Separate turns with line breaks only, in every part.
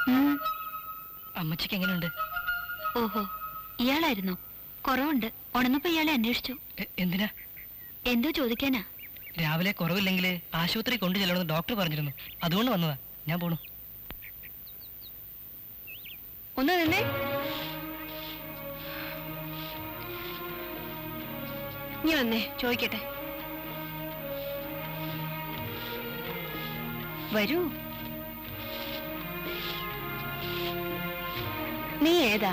ഉം.
അമ്മച്ചിക്ക് എങ്ങനെയുണ്ട്
ഓഹോ ഇയാളായിരുന്നോ കുറവുണ്ട് ഉണർന്നപ്പോ ഇയാളെ അന്വേഷിച്ചു
എ- എന്തിനാ
എന്തോ ചോദിക്കാനാ
രാവിലെ കുറവില്ലെങ്കിൽ ആശുപത്രി കൊണ്ടു ചെല്ലണമെന്ന് ഡോക്ടർ പറഞ്ഞിരുന്നു അതുകൊണ്ട് വന്നതാ ഞാൻ പോണു
ഒന്ന് നിന്നേ നീ വന്നേ ചോദിക്കട്ടെ വരൂ നീ ഏതാ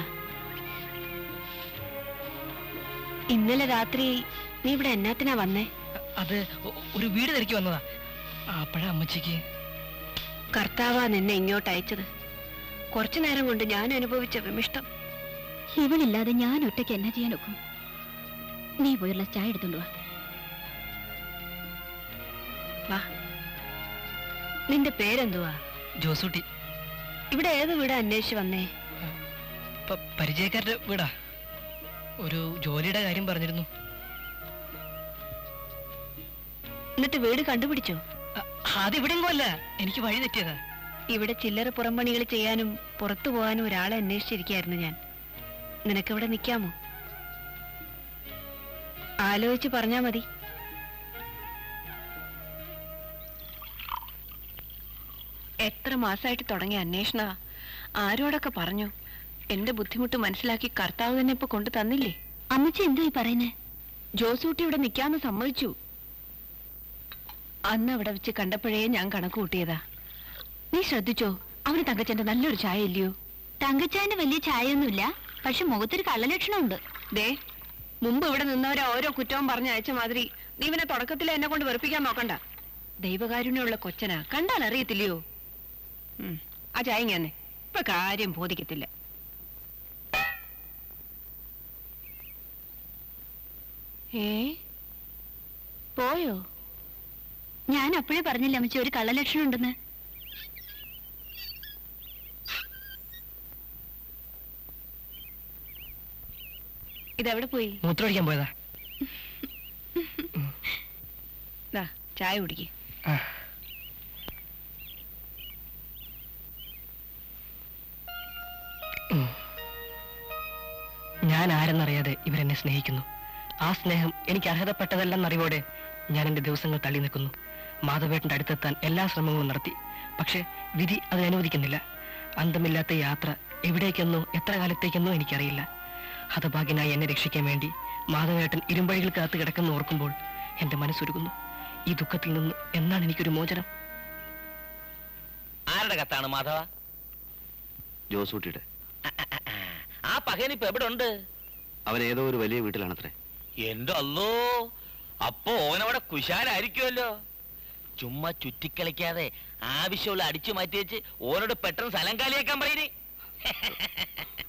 ഇന്നലെ രാത്രി നീ ഇവിടെ എന്നാത്തിനാ വന്നേ
അ- അത് ഒ- ഒരു വീട് തിരക്കി വന്നതാ അപ്പോഴാ അമ്മച്ചിക്ക്
കർത്താവാ നിന്നെ ഇങ്ങോട്ട് അയച്ചത് കുറച്ചു നേരം കൊണ്ട് ഞാൻ അനുഭവിച്ച വിമിഷ്ടം ഇവളില്ലാതെ ഞാൻ ഒറ്റയ്ക്ക് എന്നാ ചെയ്യാൻ ഒക്കും നീ പോയുള്ള ചായ എടുത്തോണ്ട് വാ വാ നിന്റെ പേരെന്തുവാ
ജോസൂട്ടി
ഇവിടെ ഏത് വീട് അന്വേഷിച്ച് വന്നേ
പ- പരിചയക്കാരുടെ വീടാ ഒരു ജോലിയുടെ കാര്യം പറഞ്ഞിരുന്നു
എന്നിട്ട് വീട് കണ്ടുപിടിച്ചോ
അ- അതിവിടെങ്ങും അല്ല എനിക്ക് വഴി തെറ്റിയതാ
ഇവിടെ ചില്ലറ പുറംപണികൾ ചെയ്യാനും പുറത്തു പോകാനും ഒരാളെ അന്വേഷിച്ചിരിക്കായിരുന്നു ഞാൻ നിനക്കിവിടെ നിൽക്കാമോ ആലോചിച്ച് പറഞ്ഞാ മതി എത്ര മാസമായിട്ട് തുടങ്ങിയ അന്വേഷണ ആരോടൊക്കെ പറഞ്ഞു എന്റെ ബുദ്ധിമുട്ട് മനസ്സിലാക്കി കർത്താവ് തന്നെ ഇപ്പൊ കൊണ്ടു തന്നില്ലേ അമ്മച്ചി എന്തോ ഈ പറയുന്നേ ജോസൂട്ടി ഇവിടെ നിൽക്കാന്ന് സമ്മതിച്ചു അന്ന് അവിടെ വെച്ച് കണ്ടപ്പോഴേ ഞാൻ കണക്ക് കൂട്ടിയതാ നീ ശ്രദ്ധിച്ചോ അവന് തങ്കച്ചന്റെ നല്ലൊരു ചായ ഇല്ലയോ തങ്കച്ചാന്റെ വലിയ ചായയൊന്നുമില്ല പക്ഷെ മുഖത്തൊരു കള്ളലക്ഷണമുണ്ട് ദേ മുമ്പ് ഇവിടെ നിന്നവരെ ഓരോ കുറ്റവും പറഞ്ഞ് അയച്ച മാതിരി നീ ഇവനെ തുടക്കത്തിൽ എന്നെ കൊണ്ട് വെറുപ്പിക്കാൻ നോക്കണ്ട ദൈവകാരുണ്യമുള്ള കൊച്ചനാ കണ്ടാൽ അറിയത്തില്ലയോ ഉം, ആ ചായ ഞാൻ ഇപ്പൊ കാര്യം ബോധിക്കത്തില്ല ഏ പോയോ ഞാൻ അപ്പോഴേ പറഞ്ഞില്ല അമ്മച്ചി ഒരു കള്ളലക്ഷണം ഉണ്ടെന്ന് ഇതെവിടെ പോയി
മൂത്രമൊഴിക്കാൻ പോയതാ
ദാ ചായ കുടിക്ക്
ആ. ഉം. ഞാൻ ആരെന്നറിയാതെ ഇവരെന്നെ സ്നേഹിക്കുന്നു ആ സ്നേഹം എനിക്ക് അർഹതപ്പെട്ടതല്ലെന്നറിവോടെ ഞാൻ എന്റെ ദിവസങ്ങൾ തള്ളി നിൽക്കുന്നു മാധവേട്ടന്റെ അടുത്തെത്താൻ എല്ലാ ശ്രമങ്ങളും നടത്തി പക്ഷെ വിധി അത് അനുവദിക്കുന്നില്ല അന്തമില്ലാത്ത യാത്ര എവിടേക്കെന്നോ എത്ര കാലത്തേക്കെന്നോ എനിക്കറിയില്ല ഹതഭാഗ്യനായി എന്നെ രക്ഷിക്കാൻ വേണ്ടി മാധവേട്ടൻ ഇരുമ്പഴികൾ കാത്തു കിടക്കുന്ന ഓർക്കുമ്പോൾ എന്റെ മനസ്സുരുകുന്നു ഈ ദുഃഖത്തിൽ നിന്ന് എന്നാണ് എനിക്കൊരു മോചനം
ആരുടെ കത്താണ് മാധവ
ജോസൂട്ടിയുടെ
ആ പകനിപ്പോ എവിടെ ഉണ്ട്
അവൻ ഏതോ ഒരു വലിയ വീട്ടിലാണത്രേ
എന്റെ അല്ലോ അപ്പോ ഓനവിടെ കുശാലായിരിക്കുമല്ലോ ചുമ്മാ ചുറ്റിക്കളിക്കാതെ ആവശ്യമുള്ള അടിച്ചു മാറ്റി വെച്ച് ഓനോട് പെട്ടെന്ന് സ്ഥലം കാലിയാക്കാൻ പറയണേ